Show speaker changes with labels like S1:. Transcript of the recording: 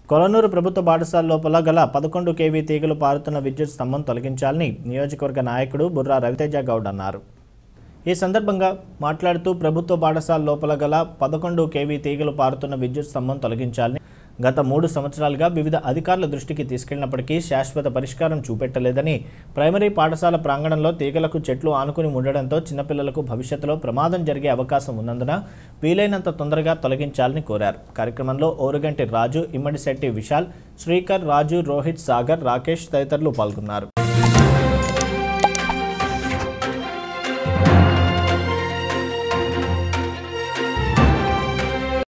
S1: కొలనూరు ప్రభుత్వ పాఠశాల లోపల గల పదకొండు కేవీ తీగలు పారుతున్న విద్యుత్ స్తంభం తొలగించాలని నియోజకవర్గ నాయకుడు బుర్రా రవితేజ గౌడ్ అన్నారు ఈ సందర్భంగా మాట్లాడుతూ ప్రభుత్వ పాఠశాల లోపల గల పదకొండు కేవీ తీగలు పారుతున్న విద్యుత్ స్తంభం తొలగించాలని గత మూడు సంవత్సరాలుగా వివిధ అధికారుల దృష్టికి తీసుకెళ్లినప్పటికీ శాశ్వత పరిష్కారం చూపెట్టలేదని ప్రైమరీ పాఠశాల ప్రాంగణంలో తీగలకు చెట్లు ఆనుకుని ఉండడంతో చిన్నపిల్లలకు భవిష్యత్తులో ప్రమాదం జరిగే అవకాశం ఉన్నందున వీలైనంత తొందరగా తొలగించాలని కోరారు కార్యక్రమంలో ఓరుగంటి రాజు ఇమ్మడిశెట్టి విశాల్ శ్రీకర్ రాజు రోహిత్ సాగర్ రాకేష్ తదితరులు పాల్గొన్నారు